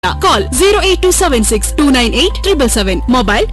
Call 08276 Mobile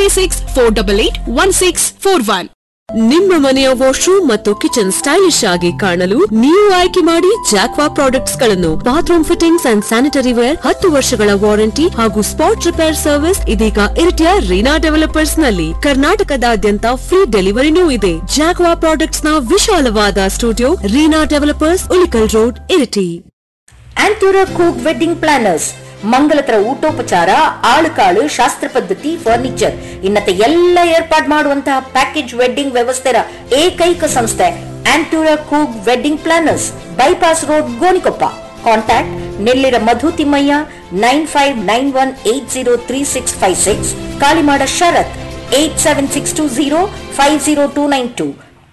936-488-1641. ನಿಮ್ಮ ಮನೆಯ washroom ಮತ್ತು ಕಿಚನ್ ಸ್ಟೈಲಿಶ್ ಆಗಿ ಕಾಣಲು ನೀವು ಆಯ್ಕೆ ಮಾಡಿ ಜಾಕ್ವಾ ಪ್ರಾಡಕ್ಟ್ಸ್ ಗಳನ್ನು bathroom fittings and sanitary ware ಹತ್ತು ವರ್ಷಗಳ ವಾರಂಟಿ ಹಾಗೂ ಸ್ಪಾಟ್ ರಿಪೇರ್ ಸರ್ವಿಸ್ ಇದೀಗ ಇರಿಟಿಯ ರೀನಾ ಡೆವಲಪರ್ಸ್ ನಲ್ಲಿ ಕರ್ನಾಟಕದಾದ್ಯಂತ ಫ್ರೀ ಡೆಲಿವರಿನೂ ಇದೆ ಜಾಕ್ವಾ ಪ್ರಾಡಕ್ಟ್ಸ್ ನ ವಿಶಾಲವಾದ studio Reena developers Ulikal road Iritty Anthoora ಕೂಕ್ ವೆಡ್ಡಿಂಗ್ ಪ್ಲಾನರ್ಸ್ ಮಂಗಲತರ ಊಟೋಪಚಾರ ಆಳುಕಾಳು ಶಾಸ್ತ್ರ ಪದ್ಧತಿ ಫರ್ನಿಚರ್ ಇನ್ನತೆ ಎಲ್ಲ ಏರ್ಪಾಡು ಮಾಡುವಂತಹ ಪ್ಯಾಕೇಜ್ ವೆಡ್ಡಿಂಗ್ ವ್ಯವಸ್ಥೆಯ ಏಕೈಕ ಸಂಸ್ಥೆ ಆಂಟೂರ ಕೂಗ್ wedding planners bypass road Gonikoppa contact Nellira Madhu Thimmaiah nine five nine one eight zero three six five six Kalimada Sharath eight seven six two zero five zero two nine two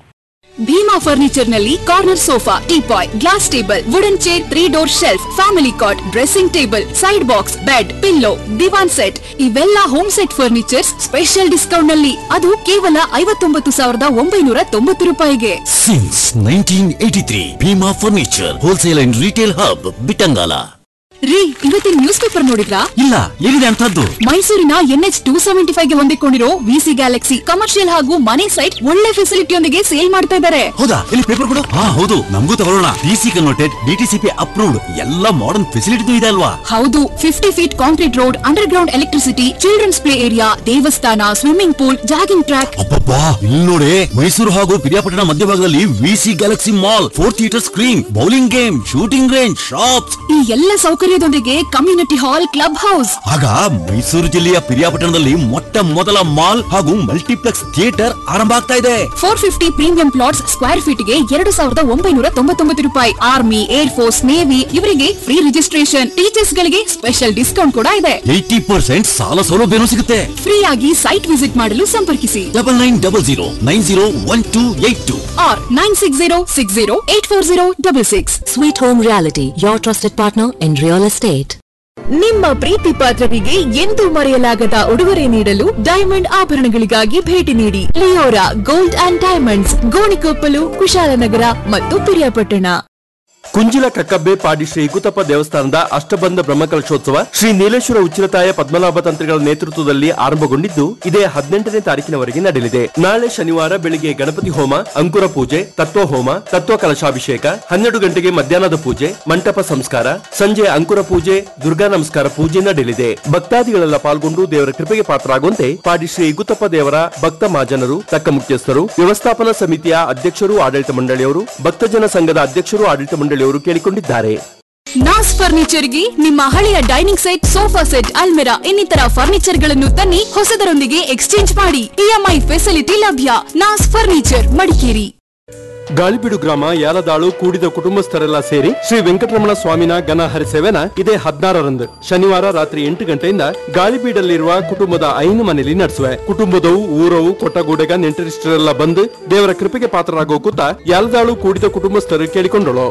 Bhima furniture ನಲ್ಲಿ corner sofa teapoy glass table wooden chair three door shelf family cot dressing table side box bed pillow divan set ಇವೆಲ್ಲ home set furnitures special discount ನಲ್ಲಿ ಅದು ಕೇವಲ ಐವತ್ತೊಂಬತ್ತು ಸಾವಿರದ ಒಂಬೈನೂರ ತೊಂಬತ್ತು ರೂಪಾಯಿಗೆ since nineteen eighty three Bhima furniture wholesale and retail hub Bittangala ರೀ ಇವತ್ತಿನ ನ್ಯೂಸ್ ಪೇಪರ್ ನೋಡಿದ್ರಾ ಇಲ್ಲ ಏನಿದೆ ಅಂತದ್ದು ಮೈಸೂರಿನ ಎನ್ಎಚ್ ಟೂ ಸೆವೆಂಟಿ ಫೈವ್ ಗೆ ಹೊಂದಿಕೊಂಡಿರೋ ವಿಸಿ ಗ್ಯಾಲಕ್ಸಿ ಕಮರ್ಷಿಯಲ್ ಹಾಗೂ ಮನೆ ಸೈಟ್ ಒಳ್ಳೆ ಫೆಸಿಲಿಟಿಯೊಂದಿಗೆ ಸೇಲ್ ಮಾಡ್ತಾ ಇದ್ದಾರೆ ಹೌದಾ ಇಲ್ಲಿ ಪೇಪರ್ ಕೊಡು ಹಾ ಹೌದು ನಮಗೂ ತಗೊಳ್ಳೋಣ ಡಿಸಿ ಕನ್ವರ್ಟೆಡ್ ಡಿಟಿಸಿಪಿ ಅಪ್ರೂವ್ಡ್ ಎಲ್ಲ ಮಾಡರ್ನ್ ಫೆಸಿಲಿಟಿ ಇದೆ ಅಲ್ವಾ ಹೌದು fifty feet concrete road underground electricity childrens play area ದೇವಸ್ಥಾನ ಸ್ವಿಮ್ಮಿಂಗ್ ಪೂಲ್ ಜಾಗಿಂಗ್ ಟ್ರ್ಯಾಕ್ ಅಬ್ಬಬ್ಬಾ ಇಲ್ಲಿ ನೋಡಿ ಮೈಸೂರು ಹಾಗೂ ಪಿರಿಯಾಪಟ್ಟಣ ಮಧ್ಯಭಾಗದಲ್ಲಿ VC Galaxy mall four theatre screen bowling game shooting range shops ಈ ಎಲ್ಲ ಸೌಕರ್ಯದೊಂದಿಗೆ ಕಮ್ಯುನಿಟಿ ಹಾಲ್ ಕ್ಲಬ್ ಹೌಸ್ ಆಗ ಮೈಸೂರು ಜಿಲ್ಲೆಯ ಪಿರಿಯಾಪಟ್ಟಣದಲ್ಲಿ ಮೊಟ್ಟ ಮೊದಲ ಮಾಲ್ ಹಾಗೂ ಮಲ್ಟಿಪ್ಲೆಕ್ಸ್ ಥಿಯೇಟರ್ ಆರಂಭ ಆಗ್ತಾ ಇದೆ four fifty premium plots square feet ಗೆ ಎರಡು ಸಾವಿರದ ಒಂಬೈನೂರ ತೊಂಬತ್ತೊಂಬತ್ತು ರೂಪಾಯಿ ಆರ್ಮಿ ಏರ್ ಫೋರ್ಸ್ ನೇವಿ ಇವರಿಗೆ ಫ್ರೀ ರಿಜಿಸ್ಟ್ರೇಷನ್ ಟೀಚರ್ಸ್ ಗಳಿಗೆ ಸ್ಪೆಷಲ್ ಡಿಸ್ಕೌಂಟ್ ಕೂಡ ಇದೆ ಏಯ್ಟಿ ಪರ್ಸೆಂಟ್ ಸಾಲ ಸೌಲಭ್ಯನೂ ಸಿಗುತ್ತೆ ಫ್ರೀ ಆಗಿ ಸೈಟ್ ವಿಸಿಟ್ ಮಾಡಲು ಸಂಪರ್ಕಿಸಿ double nine double zero nine zero one two eight two ಆರ್ nine six zero six zero eight four zero double six sweet home reality your trusted partner in real estate ನಿಮ್ಮ ಪ್ರೀತಿ ಪಾತ್ರರಿಗೆ ಎಂದೂ ಮರೆಯಲಾಗದ ಉಡುಗೊರೆ ನೀಡಲು diamond ಆಭರಣಗಳಿಗಾಗಿ ಭೇಟಿ ನೀಡಿ Leora gold and diamonds Gonikoppal Kushalnagar ಮತ್ತು ಪಿರಿಯಾಪಟ್ಟಣ ಕುಂಜಿಲ ಕಕ್ಕಬ್ಬೆ ಪಾಡಿ ಶ್ರೀ ಕುತಪ್ಪ ದೇವಸ್ಥಾನದ ಅಷ್ಟಬಂಧ ಬ್ರಹ್ಮಕಲಶೋತ್ಸವ ಶ್ರೀ ನೀಲೇಶ್ವರ ಉಚ್ಚಿರತಾಯ ಪದ್ಮನಾಭ ತಂತ್ರಿಗಳ ನೇತೃತ್ವದಲ್ಲಿ ಆರಂಭಗೊಂಡಿದ್ದು ಇದೇ ಹದಿನೆಂಟನೇ ತಾರೀಕಿನವರೆಗೆ ನಡೆಯಲಿದೆ ನಾಳೆ ಶನಿವಾರ ಬೆಳಿಗ್ಗೆ ಗಣಪತಿ ಹೋಮ ಅಂಕುರ ಪೂಜೆ ತತ್ವ ಹೋಮ ತತ್ವ ಕಲಶಾಭಿಷೇಕ ಹನ್ನೆರಡು ಗಂಟೆಗೆ ಮಧ್ಯಾಹ್ನದ ಪೂಜೆ ಮಂಟಪ ಸಂಸ್ಕಾರ ಸಂಜೆ ಅಂಕುರ ಪೂಜೆ ದುರ್ಗಾ ನಮಸ್ಕಾರ ಪೂಜೆ ನಡೆಯಲಿದೆ ಭಕ್ತಾದಿಗಳೆಲ್ಲ ಪಾಲ್ಗೊಂಡು ದೇವರ ಕೃಪೆಗೆ ಪಾತ್ರರಾಗುವಂತೆ ಪಾಡಿ ಶ್ರೀ ಗುತ್ತಪ್ಪ ದೇವರ ಭಕ್ತ ಮಹಾಜನರು ತಕ್ಕ ಮುಖ್ಯಸ್ಥರು ವ್ಯವಸ್ಥಾಪನಾ ಸಮಿತಿಯ ಅಧ್ಯಕ್ಷರು ಆಡಳಿತ ಮಂಡಳಿಯವರು ಭಕ್ತಜನ ಸಂಘದ ಅಧ್ಯಕ್ಷರು ಆಡಳಿತ ಮಂಡಳಿಯವರು ಕೇಳಿಕೊಂಡಿದ್ದಾರೆ ನಾಸ್ ಫರ್ನಿಚರ್ಗೆ ನಿಮ್ಮ ಹಳೆಯ ಡೈನಿಂಗ್ ಸೆಟ್ ಸೋಫಾ ಸೆಟ್ ಅಲ್ಮೆರಾ ಇನ್ನಿತರ ಫರ್ನಿಚರ್ ಗಳನ್ನು ತನ್ನಿ ಹೊಸದರೊಂದಿಗೆ ಎಕ್ಸ್ಚೇಂಜ್ ಮಾಡಿ ಇಎಂಐ ಫೆಸಿಲಿಟಿ ಲಭ್ಯ ನಾಸ್ ಫರ್ನಿಚರ್ ಮಡಿಕೇರಿ ಗಾಳಿಬೀಡು ಗ್ರಾಮ ಯಾಲದಾಳು ಕೂಡಿದ ಕುಟುಂಬಸ್ಥರೆಲ್ಲ ಸೇರಿ ಶ್ರೀ ವೆಂಕಟರಮಣ ಸ್ವಾಮಿನ ಘನ ಹರಿಸೇವೆನ ಇದೇ ಹದಿನಾರರಂದು ಶನಿವಾರ ರಾತ್ರಿ ಎಂಟು ಗಂಟೆಯಿಂದ ಗಾಳಿಬೀಡಲ್ಲಿರುವ ಕುಟುಂಬದ ಐನು ಮನೆಯಲ್ಲಿ ನಡೆಸುವೆ ಕುಟುಂಬದವು ಊರವು ಕೊಟ್ಟಗೂಡೆಗ ನೆಂಟರಿಷ್ಟರೆಲ್ಲ ಬಂದು ದೇವರ ಕೃಪೆಗೆ ಪಾತ್ರರಾಗೋ ಕೂತ ಯಾಲದಾಳು ಕೂಡಿದ ಕುಟುಂಬಸ್ಥರು ಕೇಳಿಕೊಂಡಳು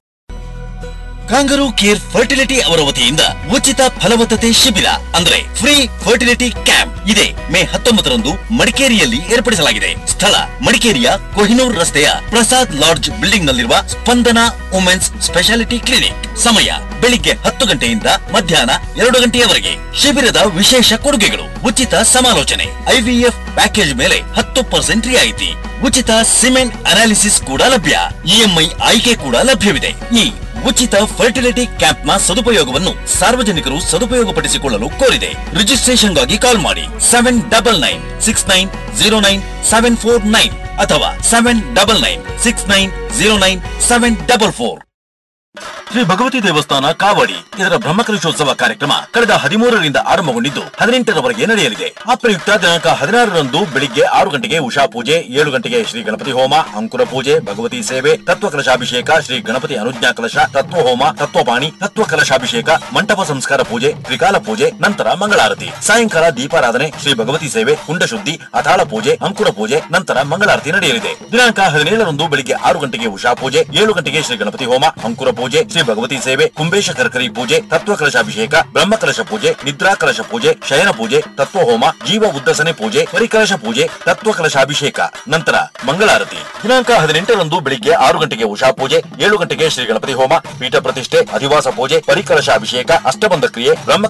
ಕಾಂಗರೂ ಕೇರ್ ಫರ್ಟಿಲಿಟಿ ಅವರ ವತಿಯಿಂದ ಉಚಿತ ಫಲವತ್ತತೆ ಶಿಬಿರ ಅಂದ್ರೆ ಫ್ರೀ ಫರ್ಟಿಲಿಟಿ ಕ್ಯಾಂಪ್ ಇದೆ ಮೇ ಹತ್ತೊಂಬತ್ತರಂದು ಮಡಿಕೇರಿಯಲ್ಲಿ ಏರ್ಪಡಿಸಲಾಗಿದೆ ಸ್ಥಳ ಮಡಿಕೇರಿಯ ಕೊಹಿನೂರ್ ರಸ್ತೆಯ ಪ್ರಸಾದ್ ಲಾಡ್ಜ್ ಬಿಲ್ಡಿಂಗ್ ನಲ್ಲಿರುವ ಸ್ಪಂದನ ವುಮೆನ್ಸ್ ಸ್ಪೆಷಾಲಿಟಿ ಕ್ಲಿನಿಕ್ ಸಮಯ ಬೆಳಿಗ್ಗೆ ಹತ್ತು ಗಂಟೆಯಿಂದ ಮಧ್ಯಾಹ್ನ ಎರಡು ಗಂಟೆಯವರೆಗೆ ಶಿಬಿರದ ವಿಶೇಷ ಕೊಡುಗೆಗಳು ಉಚಿತ ಸಮಾಲೋಚನೆ ಐವಿಎಫ್ ಪ್ಯಾಕೇಜ್ ಮೇಲೆ ಹತ್ತು ಪರ್ಸೆಂಟ್ ರಿಯಾಯಿತಿ ಉಚಿತ ಸಿಮೆಂಟ್ ಅನಾಲಿಸಿಸ್ ಕೂಡ ಲಭ್ಯ ಇಎಂಐ ಆಯ್ಕೆ ಕೂಡ ಲಭ್ಯವಿದೆ ಈ ಉಚಿತ ಫರ್ಟಿಲಿಟಿ ಕ್ಯಾಂಪ್ ನ ಸದುಪಯೋಗವನ್ನು ಸಾರ್ವಜನಿಕರು ಸದುಪಯೋಗಪಡಿಸಿಕೊಳ್ಳಲು ಕೋರಿದೆ ರಿಜಿಸ್ಟ್ರೇಷನ್ಗಾಗಿ ಕಾಲ್ ಮಾಡಿ seven double nine six nine zero nine seven four nine ಅಥವಾ seven double nine six nine zero nine seven double four Shri Bhagavathi ದೇವಸ್ಥಾನ ಕಾವಡಿ ಇದರ ಬ್ರಹ್ಮಕಲಶೋತ್ಸವ ಕಾರ್ಯಕ್ರಮ ಕಳೆದ ಹದಿಮೂರರಿಂದ ಆರಂಭಗೊಂಡಿದ್ದು ಹದಿನೆಂಟರವರೆಗೆ ನಡೆಯಲಿದೆ ಅಪ್ರಯುಕ್ತ ದಿನಾಂಕ ಹದಿನಾರರಂದು ಬೆಳಿಗ್ಗೆ ಆರು ಗಂಟೆಗೆ ಉಷಾ ಪೂಜೆ ಏಳು ಗಂಟೆಗೆ ಶ್ರೀ ಗಣಪತಿ ಹೋಮ ಅಂಕುರ ಪೂಜೆ ಭಗವತಿ ಸೇವೆ ತತ್ವ ಕಲಶಾಭಿಷೇಕ ಶ್ರೀ ಗಣಪತಿ ಅನುಜ್ಞಾ ಕಲಶ ತತ್ವ ಹೋಮ ತತ್ವಪಾಣಿ ತತ್ವ ಕಲಶಾಭಿಷೇಕ ಮಂಟಪ ಸಂಸ್ಕಾರ ಪೂಜೆ ತ್ರಿಕಾಲ ಪೂಜೆ ನಂತರ ಮಂಗಳಾರತಿ ಸಾಯಂಕಾಲ ದೀಪಾರಾಧನೆ ಶ್ರೀ ಭಗವತಿ ಸೇವೆ ಕುಂಡ ಶುದ್ಧಿ ಅತಾಳ ಪೂಜೆ ಅಂಕುರ ಪೂಜೆ ನಂತರ ಮಂಗಳಾರತಿ ನಡೆಯಲಿದೆ ದಿನಾಂಕ ಹದಿನೇಳರಂದು ಬೆಳಿಗ್ಗೆ ಆರು ಗಂಟೆಗೆ ಉಷಾ ಪೂಜೆ ಏಳು ಗಂಟೆಗೆ ಶ್ರೀ ಗಣಪತಿ ಹೋಮ ಅಂಕುರ ಪೂಜೆ ಶ್ರೀ ಭಗವತಿ ಸೇವೆ ಕುಂಬೇಶ ಕರ್ಕರಿ ಪೂಜೆ ತತ್ವ ಕಲಶಾಭಿಷೇಕ ಬ್ರಹ್ಮ ಕಲಶ ಪೂಜೆ ನಿದ್ರಾ ಕಲಶ ಪೂಜೆ ಶಯನ ಪೂಜೆ ತತ್ವ ಹೋಮ ಜೀವ ಉದ್ದಸನೆ ಪೂಜೆ ಪರಿಕಲಶ ಪೂಜೆ ತತ್ವ ಕಲಶಾಭಿಷೇಕ ನಂತರ ಮಂಗಳಾರತಿ ದಿನಾಂಕ ಹದಿನೆಂಟರಂದು ಬೆಳಿಗ್ಗೆ ಆರು ಗಂಟೆಗೆ ಉಷಾ ಪೂಜೆ ಏಳು ಗಂಟೆಗೆ ಶ್ರೀ ಗಣಪತಿ ಹೋಮ ಪೀಠ ಪ್ರತಿಷ್ಠೆ ಅಧಿವಾಸ ಪೂಜೆ ಪರಿಕಲಶ ಅಭಿಷೇಕ ಅಷ್ಟಬಂಧ ಕ್ರಿಯೆ ಬ್ರಹ್ಮ